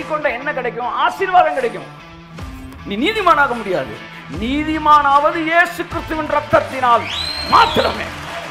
கை கொண்ட என்ன கிடைக்கும் ஆசீர்வாதம் கிடைக்கும் நீ நீதிமானாக முடியாது நீதிமானாவது இயேசு கிறிஸ்துவின் ரத்தத்தினால் மாத்திரமே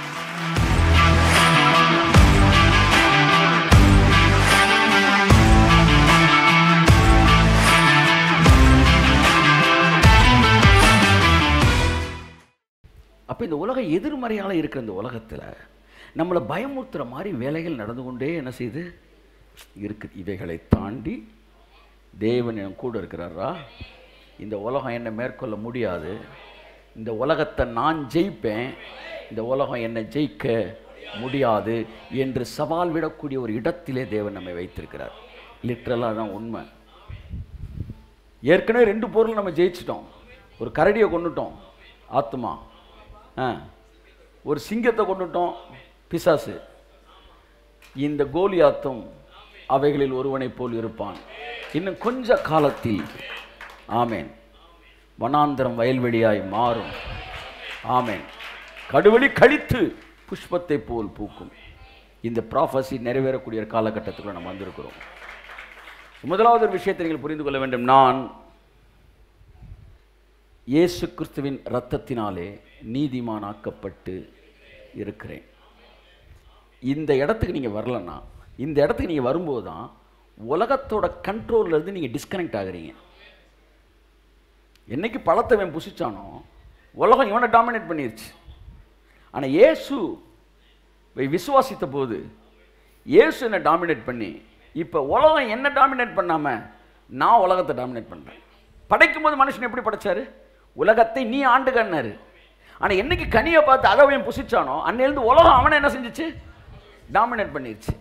அப்போ இந்த உலகம் எதிர்மறையால இருக்கிற இந்த உலகத்தில் நம்மளை பயமுறுத்துற மாதிரி வேலைகள் நடந்து கொண்டே என்ன செய்யுது இருக்குது இவைகளை தாண்டி தேவன் என் கூட இருக்கிறாரா இந்த உலகம் என்னை மேற்கொள்ள முடியாது இந்த உலகத்தை நான் ஜெயிப்பேன் இந்த உலகம் என்னை ஜெயிக்க முடியாது என்று சவால் விடக்கூடிய ஒரு இடத்திலே தேவன் நம்மை வைத்திருக்கிறார் லிட்ரலாக தான் உண்மை ஏற்கனவே ரெண்டு பொருள் நம்ம ஜெயிச்சிட்டோம் ஒரு கரடியை கொண்டுட்டோம் ஆத்மா ஆ ஒரு சிங்கத்தை கொண்டுட்டோம் பிசாசு இந்த கோலியாத்தும் அவைகளில் ஒருவனைப் போல் இருப்பான் இன்னும் கொஞ்ச காலத்தில் ஆமேன் வனாந்தரம் வயல்வெளியாய் மாறும் ஆமேன் கடுவெளி கழித்து புஷ்பத்தை போல் பூக்கும் இந்த ப்ராஃபஸி நிறைவேறக்கூடிய ஒரு காலகட்டத்துக்குள்ள நம்ம வந்திருக்கிறோம் முதலாவது ஒரு விஷயத்தை நீங்கள் புரிந்து கொள்ள வேண்டும் நான் இயேசு கிறிஸ்துவின் இரத்தத்தினாலே நீதிமானாக்கப்பட்டு இருக்கிறேன் இந்த இடத்துக்கு நீங்கள் வரலன்னா இந்த இடத்துக்கு நீங்கள் வரும்போது தான் உலகத்தோட கண்ட்ரோல்ல இருந்து நீங்கள் டிஸ்கனெக்ட் ஆகுறீங்க என்னைக்கு பழத்தை இவன் புசிச்சானோ உலகம் இவனை டாமினேட் பண்ணிருச்சு ஆனால் இயேசு விசுவாசித்த போது இயேசு என்னை டாமினேட் பண்ணி இப்போ உலகம் என்ன டாமினேட் பண்ணாமல் நான் உலகத்தை டாமினேட் பண்ணுறேன் படைக்கும் போது மனுஷன் எப்படி படைச்சாரு உலகத்தை நீ ஆண்டு கண்ணாரு ஆனால் என்னைக்கு கனியை பார்த்து அதை அவன் புசிச்சானோ அன்னையிலிருந்து உலகம் அவனை என்ன செஞ்சுச்சு டாமினேட் பண்ணிருச்சு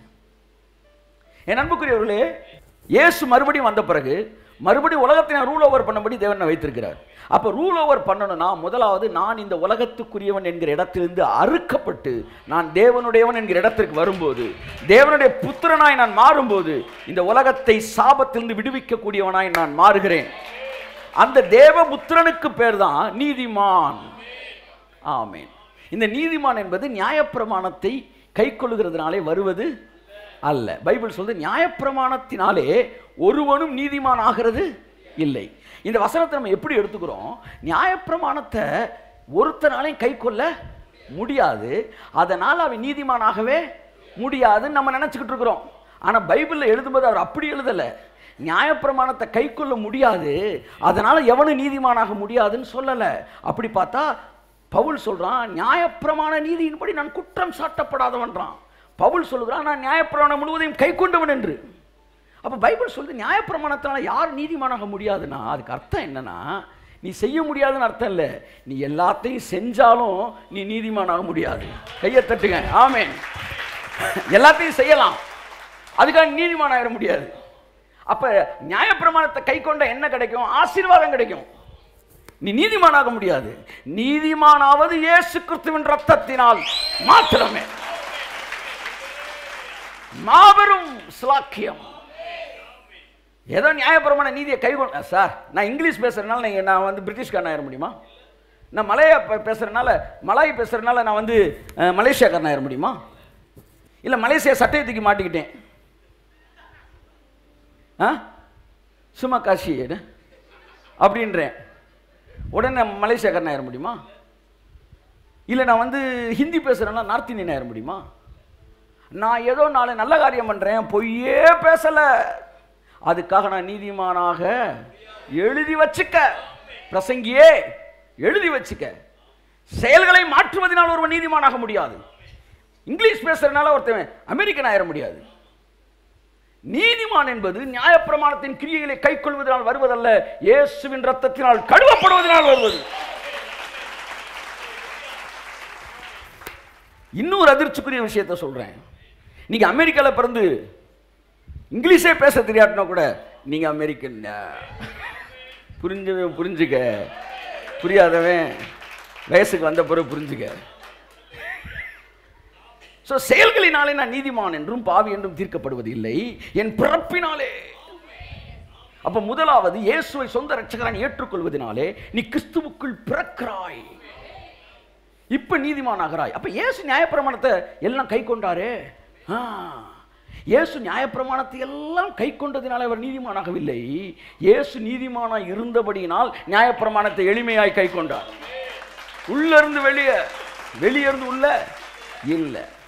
என் அன்புக்குரியவர்களே இயேசு மறுபடியும் வந்த பிறகு மறுபடியும் உலகத்தை நான் ரூல் ஓவர் பண்ணபடி தேவன் வைத்திருக்கிறார் அப்போ ரூல் ஓவர் பண்ணணும்னா முதலாவது நான் இந்த உலகத்துக்குரியவன் என்கிற இடத்திலிருந்து அறுக்கப்பட்டு நான் தேவனுடையவன் என்கிற இடத்திற்கு வரும்போது தேவனுடைய புத்திரனாய் நான் மாறும்போது இந்த உலகத்தை சாபத்திலிருந்து விடுவிக்கக்கூடியவனாய் நான் மாறுகிறேன் அந்த தேவ புத்திரனுக்கு பேர் தான் நீதிமான் ஆமேன் இந்த நீதிமான் என்பது நியாயப்பிரமாணத்தை கைக்கொள்ளுகிறதுனாலே வருவது அல்ல பைபிள் சொல்றது நியாயப்பிரமாணத்தினாலே ஒருவனும் நீதிமான் ஆகிறது இல்லை இந்த வசனத்தை நம்ம எப்படி எடுத்துக்கிறோம் நியாயப்பிரமாணத்தை ஒருத்தனாலையும் கை கொள்ள முடியாது அதனால் அவன் நீதிமானாகவே முடியாதுன்னு நம்ம நினச்சிக்கிட்டு இருக்கிறோம் ஆனால் பைபிளில் எழுதும்போது அவர் அப்படி எழுதலை நியாயப்பிரமாணத்தை கை கொள்ள முடியாது அதனால் எவனும் நீதிமானாக முடியாதுன்னு சொல்லலை அப்படி பார்த்தா பவுல் சொல்கிறான் நியாயப்பிரமாண நீதியின்படி நான் குற்றம் சாட்டப்படாதவன்றான் பவுல் சொல்லுகிறான் நான் நியாயப்பிரமாணம் முழுவதையும் கை கொண்டவன் என்று அப்போ பைபிள் சொல்லுது நியாயப்பிரமாணத்தினால யார் நீதிமானாக முடியாதுன்னா அதுக்கு அர்த்தம் என்னன்னா நீ செய்ய முடியாதுன்னு அர்த்தம் இல்லை நீ எல்லாத்தையும் செஞ்சாலும் நீ நீதிமானாக முடியாது கையை தட்டுங்க ஆமேன் எல்லாத்தையும் செய்யலாம் அதுக்காக நீதிமான் ஆயிட முடியாது அப்ப நியாயப்பிரமாணத்தை கை கொண்ட என்ன கிடைக்கும் ஆசீர்வாதம் கிடைக்கும் நீ நீதிமானாக முடியாது நீதிமானாவது இயேசு கிறிஸ்துவின் ரத்தத்தினால் மாத்திரமே மாபெரும் ஸ்லாக்கியம் ஏதோ நியாயபரமான நீதியை கை கொண்ட சார் நான் இங்கிலீஷ் பேசுறதுனால நீங்கள் நான் வந்து பிரிட்டிஷ்காரன் ஆயிட முடியுமா நான் மலையா பே- பேசுறதுனால மலாய் பேசுறதுனால நான் வந்து அஹ், மலேசியாக்காரன் ஆயிட முடியுமா இல்லை மலேசியா சட்டையை தூக்கி மாட்டிக்கிட்டேன் ஆ சும்மா காஷி என்ன? அப்படின்றேன் உடனே நான் மலேசியாக்காரன் ஆயிட முடியுமா இல்லை நான் வந்து ஹிந்தி பேசுகிறேன்னா நார்த் இந்தியன் ஆயிட முடியுமா நான் ஏதோ நாலு நல்ல காரியம் பண்ணுறேன் பொய்யே பேசலை அதுக்காக நான் நீதிமானாக எழுதி வச்சுக்க பிரசங்கியே எழுதி வச்சுக்க செயல்களை மாற்றுவதனால் ஒருவன் நீதிமானாக முடியாது இங்கிலீஷ் பேசுறதுனால ஒருத்தன் அமெரிக்கன் ஆயிட முடியாது நீதிமான் என்பது நியாயப்பிரமாணத்தின் கிரியைகளை கைக்கொள்வதனால் வருவதல்ல இயேசுவின் ரத்தத்தினால் கழுவப்படுவதனால் வருவது இன்னொரு அதிர்ச்சிக்குரிய விஷயத்தை சொல்றேன் நீங்க அமெரிக்கால பிறந்து இங்கிலீஷே பேச தெரியாட்டினா கூட நீங்க அமெரிக்கன் புரிஞ்சவன் புரிஞ்சுக்க புரியாதவன் வயசுக்கு வந்த பிறகு புரிஞ்சுக்க ஸோ செயல்களினாலே நான் நீதிமான் என்றும் பாவி என்றும் தீர்க்கப்படுவது இல்லை என் பிறப்பினாலே அப்ப முதலாவது இயேசுவை சொந்த ரட்சகரான் ஏற்றுக்கொள்வதனாலே நீ கிறிஸ்துவுக்குள் பிறக்கிறாய் இப்ப நீதிமானாகிறாய் அப்ப இயேசு நியாயப்பிரமாணத்தை எல்லாம் கை கொண்டாரே ஆ. இயேசு நியாயப்பிரமாணத்தை எல்லாம் கை கொண்டதினால் அவர் நீதிமானாகவில்லை இயேசு நீதிமானாய் இருந்தபடியினால் நியாயப்பிரமாணத்தை எளிமையாய் கை கொண்டார் உள்ள இருந்து வெளியே வெளியே இருந்து உள்ள இல்லை